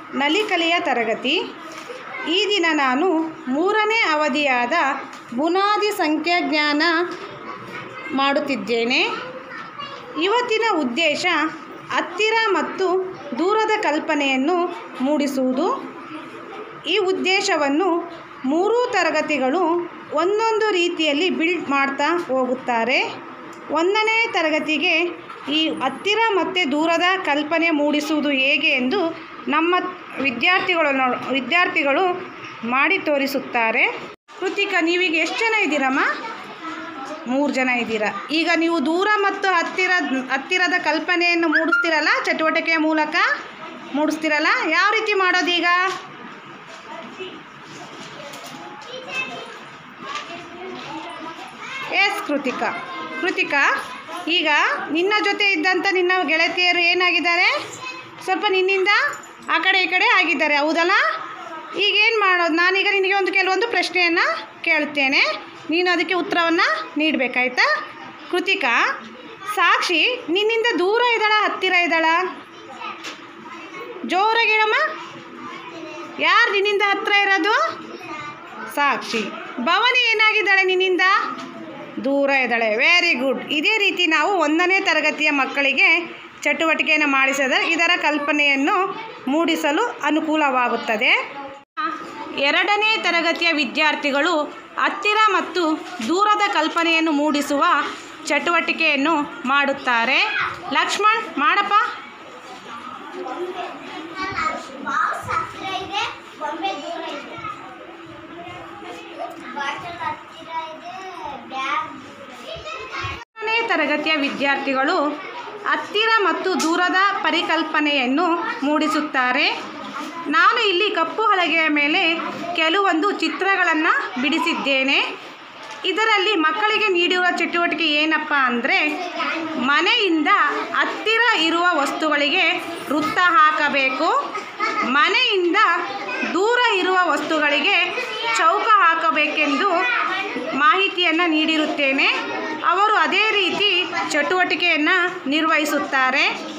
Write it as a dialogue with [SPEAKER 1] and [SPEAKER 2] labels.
[SPEAKER 1] ನಲಿಕಲೆಯ ತರಗತಿ ಈ ದಿನ ನಾನು ಮೂರನೇ ಅವಧಿಯಾದ ಬುನಾದಿ ಸಂಖ್ಯಾಜ್ಞಾನ ಮಾಡುತ್ತಿದ್ದೇನೆ ಇವತ್ತಿನ ಉದ್ದೇಶ ಹತ್ತಿರ ಮತ್ತು ದೂರದ ಕಲ್ಪನೆಯನ್ನು ಮೂಡಿಸುವುದು ಈ ಉದ್ದೇಶವನ್ನು ಮೂರೂ ತರಗತಿಗಳು ಒಂದೊಂದು ರೀತಿಯಲ್ಲಿ ಬಿಲ್ಡ್ ಮಾಡ್ತಾ ಹೋಗುತ್ತಾರೆ ಒಂದನೇ ತರಗತಿಗೆ ಈ ಹತ್ತಿರ ಮತ್ತು ದೂರದ ಕಲ್ಪನೆ ಮೂಡಿಸುವುದು ಹೇಗೆ ಎಂದು ನಮ್ಮ ವಿದ್ಯಾರ್ಥಿಗಳು ನೋ- ವಿದ್ಯಾರ್ಥಿಗಳು ಮಾಡಿ ತೋರಿಸುತ್ತಾರೆ ಕೃತಿಕ ನೀವೀಗ ಎಷ್ಟು ಜನ ಇದ್ದೀರಮ್ಮ ಮೂರು ಜನ ಇದ್ದೀರಾ ಈಗ ನೀವು ದೂರ ಮತ್ತು ಹತ್ತಿರ ಹತ್ತಿರದ ಕಲ್ಪನೆಯನ್ನು ಮೂಡಿಸ್ತಿರಲ್ಲ ಚಟುವಟಿಕೆಯ ಮೂಲಕ ಮೂಡಿಸ್ತಿರಲ್ಲ ಯಾವ ರೀತಿ ಮಾಡೋದೀಗ ಎಸ್ ಕೃತಿಕ ಕೃತಿಕ ಈಗ ನಿನ್ನ ಜೊತೆ ಇದ್ದಂಥ ನಿನ್ನ ಗೆಳತಿಯರು ಏನಾಗಿದ್ದಾರೆ ಸ್ವಲ್ಪ ನಿನ್ನಿಂದ ಆ ಕಡೆ ಈ ಕಡೆ ಆಗಿದ್ದಾರೆ ಹೌದಲ್ಲ ಈಗೇನು ಮಾಡೋದು ನಾನೀಗ ನಿನಗೆ ಒಂದು ಕೆಲವೊಂದು ಪ್ರಶ್ನೆಯನ್ನು ಕೇಳುತ್ತೇನೆ ನೀನು ಅದಕ್ಕೆ ಉತ್ತರವನ್ನು ನೀಡಬೇಕಾಯ್ತಾ ಕೃತಿಕ ಸಾಕ್ಷಿ ನಿನ್ನಿಂದ ದೂರ ಇದ್ದಾಳ ಹತ್ತಿರ ಇದ್ದಾಳ ಜೋರಾಗಿ ಹೇಳಮ್ಮ ಯಾರು ನಿನ್ನಿಂದ ಹತ್ತಿರ ಇರೋದು ಸಾಕ್ಷಿ ಭವನಿ ಏನಾಗಿದ್ದಾಳೆ ನಿನ್ನಿಂದ ದೂರ ಇದ್ದಾಳೆ ವೆರಿ ಗುಡ್ ಇದೇ ರೀತಿ ನಾವು ಒಂದನೇ ತರಗತಿಯ ಮಕ್ಕಳಿಗೆ ಚಟುವಟಿಕೆಯನ್ನು ಮಾಡಿಸಿದರೆ ಇದರ ಕಲ್ಪನೆಯನ್ನು ಮೂಡಿಸಲು ಅನುಕೂಲವಾಗುತ್ತದೆ ಎರಡನೇ ತರಗತಿಯ ವಿದ್ಯಾರ್ಥಿಗಳು ಹತ್ತಿರ ಮತ್ತು ದೂರದ ಕಲ್ಪನೆಯನ್ನು ಮೂಡಿಸುವ ಚಟುವಟಿಕೆಯನ್ನು ಮಾಡುತ್ತಾರೆ ಲಕ್ಷ್ಮಣ್ ಮಾಡಪ್ಪ
[SPEAKER 2] ಬಾಕ್ಸ್ ಹತ್ತಿರ ಇದೆ ಗೊಂಬೆ ದೂರ ಇದೆ ಬಾಟಲ್ ಹತ್ತಿರ ಇದೆ ಬ್ಯಾಗ್
[SPEAKER 1] ಮೂರನೇ ತರಗತಿಯ ವಿದ್ಯಾರ್ಥಿಗಳು ಹತ್ತಿರ ಮತ್ತು ದೂರದ ಪರಿಕಲ್ಪನೆಯನ್ನು ಮೂಡಿಸುತ್ತಾರೆ ನಾನು ಇಲ್ಲಿ ಕಪ್ಪು ಹಲಗೆಯ ಮೇಲೆ ಕೆಲವೊಂದು ಚಿತ್ರಗಳನ್ನು ಬಿಡಿಸಿದ್ದೇನೆ ಇದರಲ್ಲಿ ಮಕ್ಕಳಿಗೆ ನೀಡಿರುವ ಚಟುವಟಿಕೆ ಏನಪ್ಪ ಅಂದರೆ ಮನೆಯಿಂದ ಹತ್ತಿರ ಇರುವ ವಸ್ತುಗಳಿಗೆ ವೃತ್ತ ಹಾಕಬೇಕು ಮನೆಯಿಂದ ದೂರ ಇರುವ ವಸ್ತುಗಳಿಗೆ ಚೌಕ ಹಾಕಬೇಕೆಂದು ಮಾಹಿತಿಯನ್ನು ನೀಡಿರುತ್ತೇನೆ ಅವರು ಅದೇ ರೀತಿ ಚಟುವಟಿಕೆಯನ್ನು ನಿರ್ವಹಿಸುತ್ತಾರೆ